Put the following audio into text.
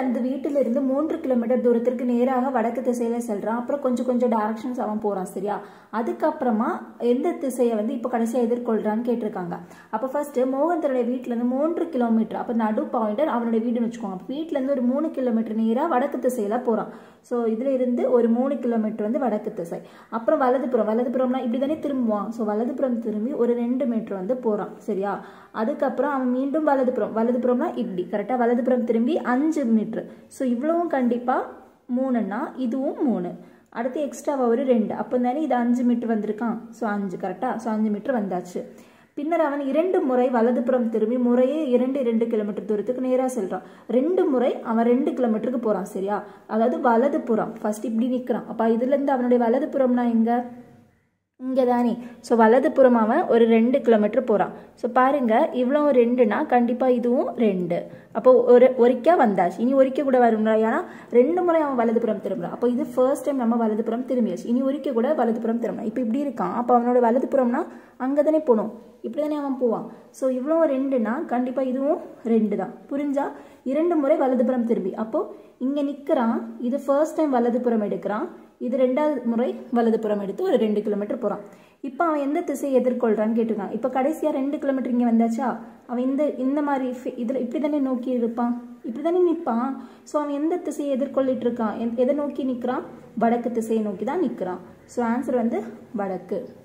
தனது வீட்டிலிருந்து மூன்று கிலோமீட்டர் தூரத்திற்கு நேராக வடக்கு திசையில செல்றான் அப்புறம் கொஞ்சம் கொஞ்சம் டைரக்ஷன்ஸ் அவன் போறான் சரியா அதுக்கப்புறமா எந்த திசையை வந்து இப்போ கடைசியாக எதிர்கொள்றான்னு கேட்டிருக்காங்க அப்போ ஃபர்ஸ்ட் மோகன் தன்னுடைய வீட்டுல இருந்து மூன்று கிலோமீட்டர் அப்போ நடு பாயிண்டர் அவனுடைய வீடுன்னு வச்சுக்கோங்க அப்போ வீட்டுல இருந்து ஒரு மூணு கிலோமீட்டர் நேராக வடக்கு திசையில போறான் ஸோ இதுல இருந்து ஒரு மூணு கிலோமீட்டர் வந்து வடக்கு திசை அப்புறம் வலதுபுறம் வலதுபுறம்னா இப்படி தானே திரும்புவான் ஸோ வலதுபுறம் திரும்பி ஒரு ரெண்டு மீட்டர் வந்து போறான் சரியா அதுக்கப்புறம் அவன் மீண்டும் வலதுபுறம் வலதுபுறம்னா இப்படி கரெக்டாக வலதுபுறம் திரும்பி அஞ்சு மீட்ரு ஸோ இவ்வளவும் கண்டிப்பாக மூணுன்னா இதுவும் மூணு அடுத்து எக்ஸ்ட்ராவாக ஒரு ரெண்டு அப்போ தானே இது அஞ்சு மீட்டர் வந்திருக்கான் ஸோ அஞ்சு கரெக்டாக ஸோ அஞ்சு மீட்டர் வந்தாச்சு பின்னர் அவன் இரண்டு முறை வலதுபுறம் திரும்பி முறையே இரண்டு இரண்டு கிலோமீட்டர் தூரத்துக்கு நேராக செல்றான் ரெண்டு முறை அவன் ரெண்டு கிலோமீட்டருக்கு போகிறான் சரியா அதாவது வலதுபுறம் ஃபர்ஸ்ட் இப்படி நிற்கிறான் அப்போ இதுலேருந்து அவனுடைய வலதுபுறம்னா எங்கே இங்கே தானே ஸோ வலதுபுறம் அவன் ஒரு ரெண்டு கிலோமீட்டர் போகிறான் ஸோ பாருங்க இவ்வளோ ரெண்டுனா கண்டிப்பாக இதுவும் ரெண்டு அப்போ ஒரு ஒரிக்கா வந்தாச்சு இனி ஒரிக்க கூட வரும்ல ஏன்னா ரெண்டு முறை அவன் வலதுபுறம் திரும்புறான் அப்போ இது ஃபர்ஸ்ட் டைம் நம்ம வலதுபுறம் திரும்பியாச்சு இனி ஒரிக்க கூட வலதுபுறம் திரும்பலாம் இப்போ இப்படி இருக்கான் அப்போ அவனோட வலதுபுறம்னா அங்கே தானே போகணும் இப்படி தானே அவன் போவான் ஸோ இவ்வளோ ரெண்டுனா கண்டிப்பாக இதுவும் ரெண்டு தான் புரிஞ்சா இரண்டு முறை வலதுபுறம் திரும்பி அப்போ இங்கே நிற்கிறான் இது ஃபர்ஸ்ட் டைம் வலதுபுறம் எடுக்கிறான் இது ரெண்டாவது முறை வலதுபுறம் எடுத்து ஒரு ரெண்டு கிலோமீட்டர் போகிறான் இப்போ அவன் எந்த திசையை எதிர்கொள்றான்னு கேட்டிருக்கான் இப்போ கடைசியாக ரெண்டு கிலோமீட்டர் இங்கே வந்தாச்சா அவன் இந்த இந்த மாதிரி இதில் இப்படி தானே நோக்கி இருப்பான் இப்படி தானே நிற்பான் ஸோ அவன் எந்த திசையை எதிர்கொள்ளிட்டு இருக்கான் எதை நோக்கி நிற்கிறான் வடக்கு திசையை நோக்கி தான் நிற்கிறான் ஸோ ஆன்சர் வந்து வடக்கு